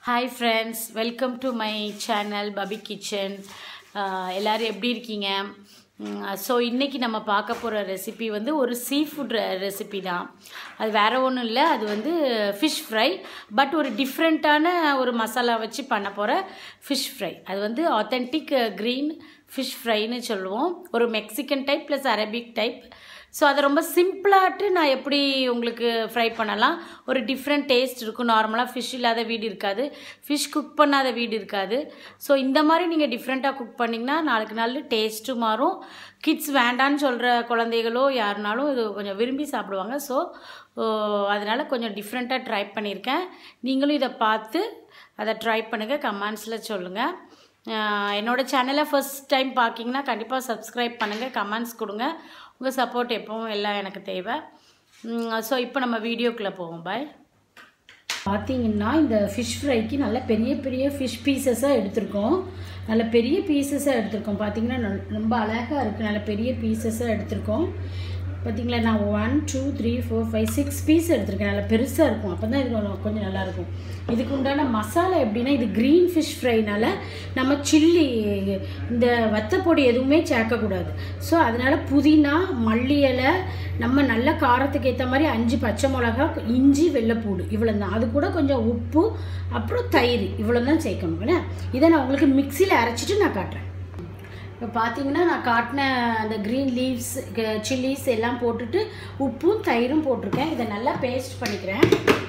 Hi friends welcome to my channel பபி kitchen எல்லோரும் எப்படி இருக்கீங்க ஸோ இன்றைக்கி நம்ம பார்க்க போகிற ரெசிபி வந்து ஒரு சீ ஃபுட் ரெசிபி தான் அது வேறு ஒன்றும் இல்லை அது வந்து ஃபிஷ் ஃப்ரை பட் ஒரு டிஃப்ரெண்ட்டான ஒரு மசாலா வச்சு பண்ண போகிற ஃபிஷ் ஃப்ரை அது வந்து ஆத்தென்டிக் க்ரீன் ஃபிஷ் ஃப்ரைன்னு சொல்லுவோம் ஒரு Mexican type plus Arabic type so அதை ரொம்ப சிம்பிளாட்டு நான் எப்படி உங்களுக்கு ஃப்ரை பண்ணலாம் ஒரு டிஃப்ரெண்ட் டேஸ்ட் இருக்கும் நார்மலாக ஃபிஷ் இல்லாத வீடு இருக்காது ஃபிஷ் குக் பண்ணாத வீடு இருக்காது ஸோ இந்த மாதிரி நீங்கள் டிஃப்ரெண்ட்டாக குக் பண்ணிங்கன்னா நாளுக்கு நாள் டேஸ்ட்டும் மாறும் கிட்ஸ் வேண்டான்னு சொல்கிற குழந்தைகளோ யாருனாலும் இது கொஞ்சம் விரும்பி சாப்பிடுவாங்க ஸோ அதனால் கொஞ்சம் டிஃப்ரெண்ட்டாக ட்ரை பண்ணியிருக்கேன் நீங்களும் இதை பார்த்து அதை ட்ரை பண்ணுங்கள் கமெண்ட்ஸில் சொல்லுங்கள் என்னோடய சேனலை ஃபஸ்ட் டைம் பார்க்கிங்கன்னா கண்டிப்பாக சப்ஸ்கிரைப் பண்ணுங்கள் கமெண்ட்ஸ் கொடுங்க உங்கள் சப்போர்ட் எப்பவும் எல்லாம் எனக்கு தேவை ஸோ இப்போ நம்ம வீடியோக்குள்ளே போவோம் பாய் பார்த்தீங்கன்னா இந்த ஃபிஷ் ஃப்ரைக்கு நல்ல பெரிய பெரிய ஃபிஷ் பீசஸாக எடுத்திருக்கோம் நல்ல பெரிய பீசஸாக எடுத்திருக்கோம் பார்த்தீங்கன்னா ரொம்ப அழகாக இருக்குது நல்ல பெரிய பீசஸாக எடுத்திருக்கோம் பார்த்தீங்களா நான் one two three four five six piece எடுத்திருக்கேன் நல்லா பெருசாக இருக்கும் அப்போ தான் இது கொஞ்சம் கொஞ்சம் நல்லாயிருக்கும் இதுக்கு உண்டான மசாலா எப்படின்னா இது க்ரீன் ஃபிஷ் ஃப்ரைனால நம்ம சில்லி இந்த வத்தப்பொடி எதுவுமே சேர்க்கக்கூடாது ஸோ அதனால் புதினா மல்லி இலை நம்ம நல்ல காரத்துக்கு ஏற்ற மாதிரி அஞ்சு பச்சை மிளகா இஞ்சி வெள்ளைப்பூடு இவ்வளோ தான் அது கூட கொஞ்சம் உப்பு அப்புறம் தயிர் இவ்வளோ தான் சேர்க்கணும் என்ன இதை நான் உங்களுக்கு மிக்சியில் அரைச்சிட்டு நான் காட்டுறேன் இப்போ பார்த்தீங்கன்னா நான் காட்டின அந்த க்ரீன் லீவ்ஸ் சில்லிஸ் எல்லாம் போட்டுட்டு உப்பும் தயிரும் போட்டிருக்கேன் இதை நல்லா பேஸ்ட் பண்ணிக்கிறேன்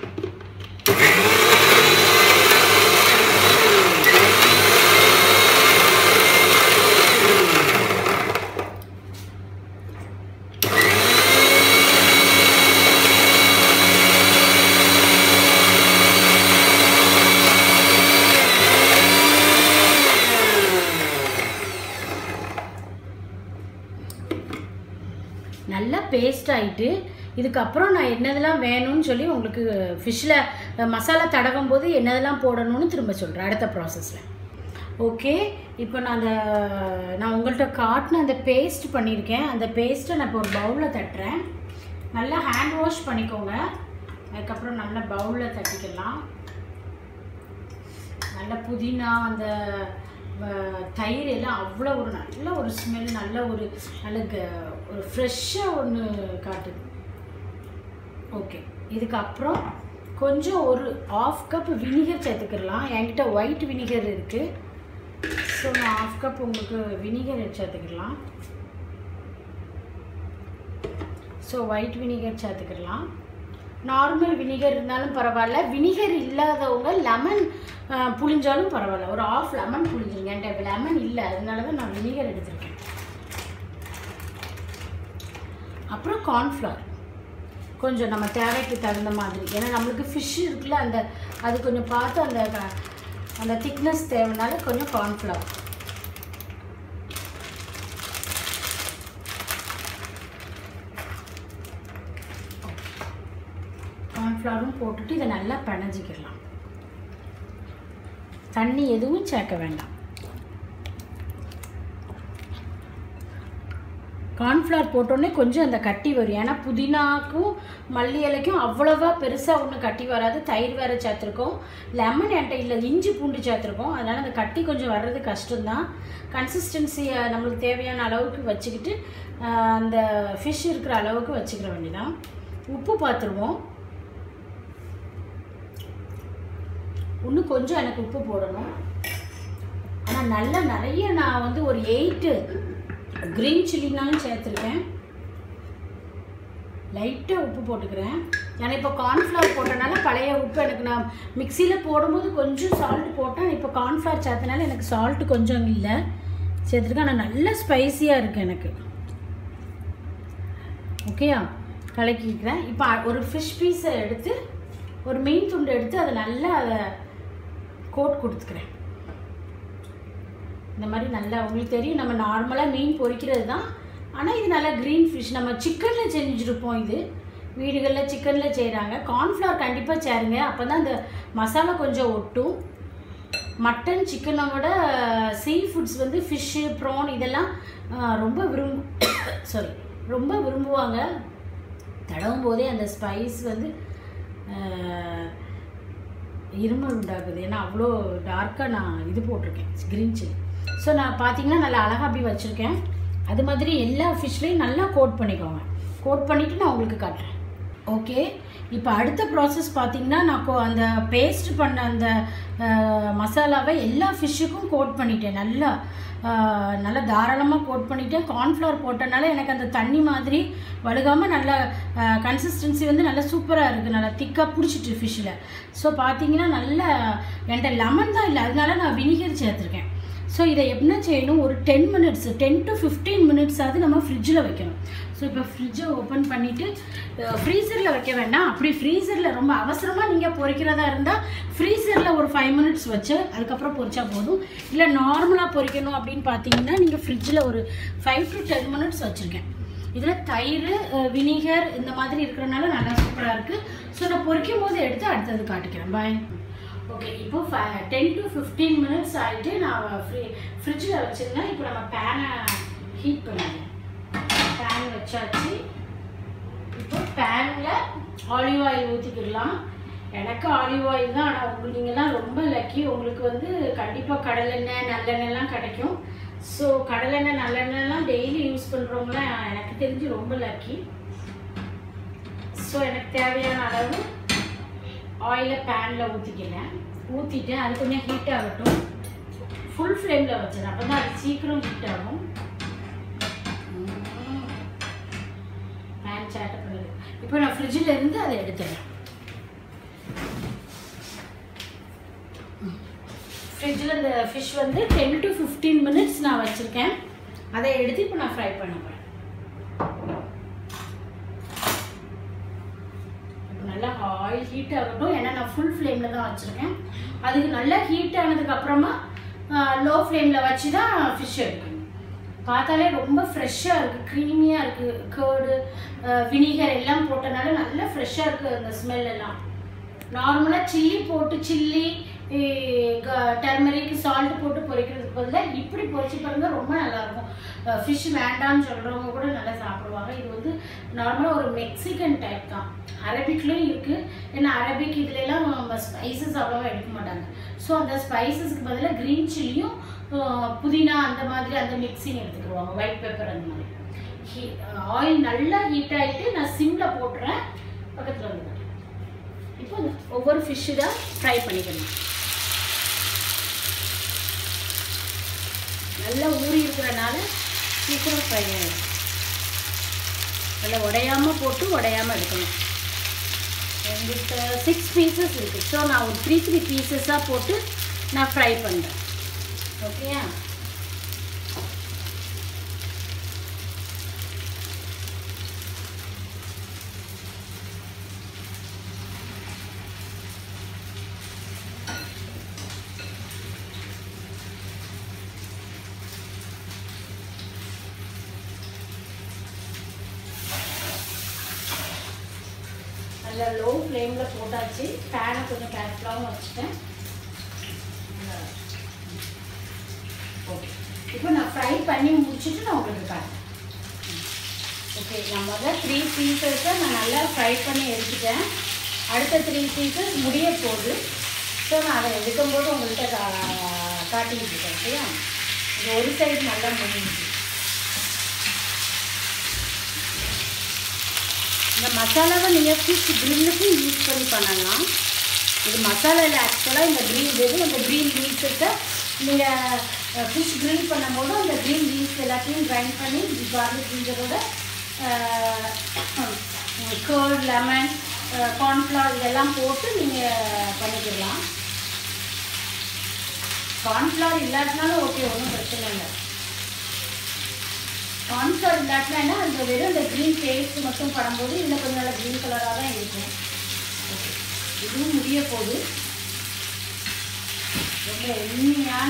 நல்லா பேஸ்ட் ஆகிட்டு இதுக்கப்புறம் நான் என்னதெல்லாம் வேணும்னு சொல்லி உங்களுக்கு ஃபிஷ்ஷில் மசாலா தடவும் போது என்னதெல்லாம் போடணும்னு திரும்ப சொல்கிறேன் அடுத்த ப்ராசஸில் ஓகே இப்போ நான் அந்த நான் உங்கள்கிட்ட காட்டின அந்த பேஸ்ட் பண்ணியிருக்கேன் அந்த பேஸ்ட்டை நான் இப்போ ஒரு பவுலில் தட்டுறேன் நல்லா ஹேண்ட் வாஷ் பண்ணிக்கோங்க அதுக்கப்புறம் நல்லா பவுலில் தட்டிக்கலாம் நல்ல புதினா அந்த தயிர் எல்லாம் அவ்வளோ ஒரு நல்ல ஒரு ஸ்மெல் நல்ல ஒரு நல்ல ஒரு ஃப்ரெஷ்ஷாக ஒன்று காட்டுது ஓகே இதுக்கப்புறம் கொஞ்சம் ஒரு ஆஃப் கப் வினிகர் சேர்த்துக்கிடலாம் என்கிட்ட ஒயிட் வினிகர் இருக்குது ஸோ நான் ஆஃப் கப் உங்களுக்கு வினிகர் சேர்த்துக்கிடலாம் ஸோ ஒயிட் வினிகர் சேர்த்துக்கிடலாம் நார்மல் வினிகர் இருந்தாலும் பரவாயில்ல வினிகர் இல்லாதவங்க லெமன் புளிஞ்சாலும் பரவாயில்ல ஒரு ஆஃப் லெமன் புளிஞ்சிருங்க என்கிட்ட லெமன் இல்லை அதனால தான் நான் வினிகர் எடுத்திருக்கேன் அப்புறம் கார்ன்ஃப்ளவர் கொஞ்சம் நம்ம தேவைக்கு தகுந்த மாதிரி ஏன்னா நம்மளுக்கு ஃபிஷ் இருக்குல்ல அந்த அது கொஞ்சம் பார்த்து அந்த அந்த திக்னஸ் தேவைனால கொஞ்சம் கார்ன்ஃப்ளவர் கார்ன்ஃப்ளவரும் போட்டுட்டு இதை நல்லா பிணைஞ்சிக்கிடலாம் தண்ணி எதுவும் சேர்க்க வேண்டாம் கார்ன்ஃப்ளவர் போட்டோடனே கொஞ்சம் அந்த கட்டி வரும் ஏன்னா புதினாக்கும் மல்லி இலைக்கும் அவ்வளோவா பெருசாக ஒன்றும் கட்டி வராது தயிர் வேறு சேர்த்துருக்கோம் லெமன் என்கிட்ட இல்லை இஞ்சி பூண்டு சேர்த்துருக்கோம் அதனால் அந்த கட்டி கொஞ்சம் வர்றது கஷ்டம்தான் கன்சிஸ்டன்சியை நம்மளுக்கு தேவையான அளவுக்கு வச்சுக்கிட்டு அந்த ஃபிஷ் இருக்கிற அளவுக்கு வச்சுக்கிற வேண்டியதான் உப்பு பார்த்துருவோம் இன்னும் கொஞ்சம் எனக்கு உப்பு போடணும் ஆனால் நல்லா நிறைய நான் வந்து ஒரு எயிட்டு க்ரீன் சில்லினாலும் சேர்த்துருக்கேன் லைட்டாக உப்பு போட்டுக்கிறேன் ஏன்னா இப்போ கார்ன்ஃப்ளவர் போட்டனால பழைய உப்பு எனக்கு நான் மிக்சியில் போடும்போது கொஞ்சம் சால்ட் போட்டேன் இப்போ கார்ன்ஃப்ளவர் சேர்த்தனால எனக்கு சால்ட்டு கொஞ்சம் இல்லை சேர்த்துருக்கேன் ஆனால் நல்ல ஸ்பைஸியாக இருக்குது எனக்கு ஓகேயா கலக்கிக்கிறேன் இப்போ ஒரு ஃபிஷ் பீஸை எடுத்து ஒரு மீன் துண்டு எடுத்து அதை நல்லா அதை கோட் கொடுத்துக்கிறேன் இந்த மாதிரி நல்லா உங்களுக்கு தெரியும் நம்ம நார்மலாக மீன் பொரிக்கிறது தான் ஆனால் இது நல்லா க்ரீன் ஃபிஷ் நம்ம சிக்கனில் செஞ்சுருப்போம் இது வீடுகளில் சிக்கனில் செய்கிறாங்க கார்ன்ஃப்ளவர் கண்டிப்பாக சேருங்க அப்போ தான் இந்த மசாலா கொஞ்சம் ஒட்டும் மட்டன் சிக்கனை விட சீ ஃபுட்ஸ் வந்து ஃபிஷ்ஷு ப்ரான் இதெல்லாம் ரொம்ப விரும்பு சாரி ரொம்ப விரும்புவாங்க தடவும் போதே அந்த ஸ்பைஸ் வந்து இருமல் உண்டாகுது ஏன்னா அவ்வளோ டார்க்காக நான் இது போட்டிருக்கேன் க்ரீன் சில்லி ஸோ நான் பார்த்தீங்கன்னா நல்லா அழகாக அப்படி வச்சுருக்கேன் அது மாதிரி எல்லா ஃபிஷ்லேயும் நல்லா கோட் பண்ணிக்கோங்க கோட் பண்ணிவிட்டு நான் உங்களுக்கு காட்டுறேன் ஓகே இப்போ அடுத்த ப்ராசஸ் பார்த்தீங்கன்னா நான் கோ- அந்த பேஸ்ட் பண்ண அந்த அஹ், மசாலாவை எல்லா ஃபிஷ்ஷுக்கும் கோட் பண்ணிட்டேன் நல்லா அஹ், நல்லா தாராளமாக கோட் பண்ணிட்டேன் கார்ன்ஃப்ளவர் போட்டனால எனக்கு அந்த தண்ணி மாதிரி வழுகாமல் நல்ல கன்சிஸ்டன்சி வந்து நல்லா சூப்பராக இருக்குது நல்லா திக்காக பிடிச்சிட்டு ஃபிஷ்ஷில் ஸோ பார்த்தீங்கன்னா நல்ல என்கிட்ட லெமன் தான் இல்லை அதனால நான் வினிகர் சேர்த்துருக்கேன் ஸோ இதை என்ன செய்யணும் ஒரு ten minutes ten to fifteen minutes ஆகுது நம்ம ஃப்ரிட்ஜில் வைக்கணும் ஸோ இப்போ ஃப்ரிட்ஜை ஓப்பன் பண்ணிவிட்டு ஃப்ரீசரில் வைக்க வேண்டாம் அப்படி ஃப்ரீசரில் ரொம்ப அவசரமாக நீங்கள் பொரிக்கிறதா இருந்தால் ஃப்ரீசரில் ஒரு ஃபைவ் மினிட்ஸ் வச்சு அதுக்கப்புறம் பொரிச்சா போதும் இல்லை நார்மலாக பொரிக்கணும் அப்படின்னு பார்த்தீங்கன்னா நீங்கள் ஃப்ரிட்ஜில் ஒரு ஃபைவ் டு டென் மினிட்ஸ் வச்சுருக்கேன் இதில் தயிர் வினிகர் இந்த மாதிரி இருக்கிறனால நல்லா சூப்பராக இருக்குது ஸோ நான் பொரிக்கும் போது எடுத்து அடுத்தது காட்டிக்கிறேன் பாய் ஓகே இப்போ டென் டு ஃபிஃப்டீன் மினிட்ஸ் ஆகிட்டு நான் ஃப்ரீ ஃப்ரிட்ஜில் வச்சுருந்தேன் இப்போ நம்ம பேனை ஹீட் பண்ணிடுறேன் பேன் வச்சாச்சு இப்போ பேனில் ஆலிவ் ஆயில் ஊற்றிக்கிடலாம் எனக்கு ஆலிவ் ஆயில் தான் ஆனால் உங்களுக்கு நீங்கள்லாம் ரொம்ப லக்கி உங்களுக்கு வந்து கண்டிப்பாக கடலெண்ணெய் நல்லெண்ணெய்லாம் கிடைக்கும் ஸோ கடலெண்ணெய் நல்லெண்ணெய்லாம் டெய்லி யூஸ் பண்ணுறவங்களாம் எனக்கு தெரிஞ்சு ரொம்ப லக்கி ஸோ எனக்கு தேவையான அளவு ஆயிலை பேனில் ஊற்றிக்கிறேன் ஊற்றிட்டு அது கொஞ்சம் ஹீட் ஆகட்டும் ஃபுல் ஃப்ளேமில் வச்சிடறேன் அப்போ தான் அது சீக்கிரம் ஹீட் ஆகும் பேன் சேட்டை பண்ணுது இப்போ நான் ஃப்ரிட்ஜில் இருந்து அதை எடுத்துறேன் ஃப்ரிட்ஜில் இந்த ஃபிஷ் வந்து டென் டு ஃபிஃப்டீன் மினிட்ஸ் நான் வச்சுருக்கேன் அதை எடுத்து இப்போ நான் ஃப்ரை பண்ண போகிறேன் இப்போ நல்லா ஆயில் ஹீட் ஆகட்டும் ஏன்னா நான் ஃபுல் ஃப்ளேமில் தான் வச்சுருக்கேன் அதுக்கு நல்லா ஹீட் ஆனதுக்கு அப்புறமா லோ ஃப்ளேமில் வச்சு தான் ஃபிஷ் எடுக்கணும் பார்த்தாலே ரொம்ப ஃப்ரெஷ்ஷாக இருக்குது க்ரீமியாக இருக்குது கேர்டு வினிகர் எல்லாம் போட்டனால நல்லா ஃப்ரெஷ்ஷாக இருக்குது அந்த ஸ்மெல் எல்லாம் நார்மலாக சில்லி போட்டு சில்லி டர்மரிக் சால்ட் போட்டு பொரிக்கிறதுக்கு பதிலாக இப்படி பொரிச்சு பாருங்க ரொம்ப நல்லாயிருக்கும் ஃபிஷ் வேண்டாம்னு சொல்கிறவங்க கூட நல்லா சாப்பிடுவாங்க இது வந்து நார்மலாக ஒரு மெக்சிகன் டைப் தான் அரபிக்லேயும் இருக்குது ஏன்னா அரபிக் இதுலலாம் ஸ்பைசஸ் அவ்வளோவா எடுக்க மாட்டாங்க ஸோ அந்த ஸ்பைசஸ்க்கு பதிலாக க்ரீன் சில்லியும் புதினா அந்த மாதிரி அந்த மிக்சிங் எடுத்துக்கிடுவாங்க ஒயிட் பெப்பர் அந்த மாதிரி ஹீ ஆயில் நல்லா ஹீட் ஆகிட்டு நான் சிம்மில் போட்டுறேன் பக்கத்தில் வந்து காட்டுறேன். இப்போ இந்த ஒவ்வொரு ஃபிஷ்ஷு தான் ஃப்ரை பண்ணிக்கணும் நல்லா ஊறி இருக்கிறனால சீக்கிரம் ஃப்ரை ஆகிடும் நல்லா உடையாம போட்டு உடையாம எடுக்கணும் எங்கிட்ட சிக்ஸ் பீசஸ் இருக்குது ஸோ நான் ஒரு த்ரீ த்ரீ பீசஸாக போட்டு நான் ஃப்ரை பண்ணுறேன் ஓகேயா நல்லா லோ ஃப்ளேமில் போட்டாச்சு பேனை கொஞ்சம் கேர்ஃபுல்லாகவும் வச்சுட்டேன் ஓகே இப்போ நான் ஃப்ரை பண்ணி முடிச்சுட்டு நான் உங்களுக்கு காட்டுறேன் ஓகே நான் முதல் த்ரீ பீசஸை நான் நல்லா ஃப்ரை பண்ணி எடுத்துட்டேன் அடுத்த த்ரீ பீசஸ் முடிய போகுது ஸோ நான் அதை எடுக்கும்போது உங்கள்கிட்ட கா காட்டிக்கிட்டு இருக்கேன் ஓகேயா இது ஒரு சைடு நல்லா முடிஞ்சுச்சு இந்த மசாலாவை நீங்கள் ஃபிஷ் க்ரில்லுக்கும் யூஸ் பண்ணி பண்ணலாம் இது மசாலாவில் ஆக்சுவலாக இந்த க்ரீன் இது அந்த க்ரீன் லீவ்ஸை நீங்கள் ஃபிஷ் க்ரில் பண்ணும்போது அந்த க்ரீன் லீவ்ஸ் எல்லாத்தையும் கிரைண்ட் பண்ணி கார்லிக் ஜிஞ்சரோட கேர்ட் லெமன் கார்ன்ஃப்ளவர் இதெல்லாம் போட்டு நீங்கள் பண்ணிக்கலாம் கார்ன்ஃப்ளவர் இல்லாட்டினாலும் ஓகே ஒன்றும் பிரச்சனை இல்லை கார்ன்ஃப்ளவர் இல்லாட்டினா என்ன அந்த வெறும் இந்த க்ரீன் பேஸ்ட் மட்டும் படும்போது இன்னும் கொஞ்சம் நல்லா க்ரீன் கலராக தான் இருக்கும் ஓகே இதுவும் முடிய போகுது ரொம்ப எளிமையான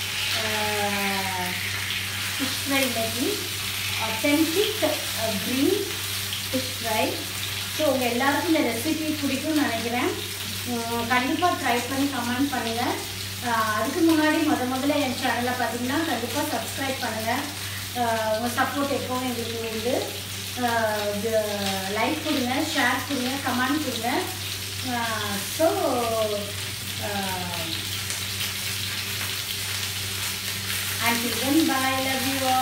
ஃபிஷ் ஃப்ரை இன்னைக்கு authentic green fish fry so உங்கள் எல்லாருக்கும் இந்த ரெசிபி பிடிக்கும்னு நினைக்கிறேன் கண்டிப்பாக ட்ரை பண்ணி கமெண்ட் பண்ணுங்கள் அதுக்கு முன்னாடி முத முதல்ல என் சேனலை பார்த்தீங்கன்னா கண்டிப்பாக சப்ஸ்கிரைப் பண்ணுங்கள் உங்கள் சப்போர்ட் எப்போவும் எங்களுக்கு உண்டு லைக் கொடுங்க ஷேர் கொடுங்க கமெண்ட் கொடுங்க so until then bye love you all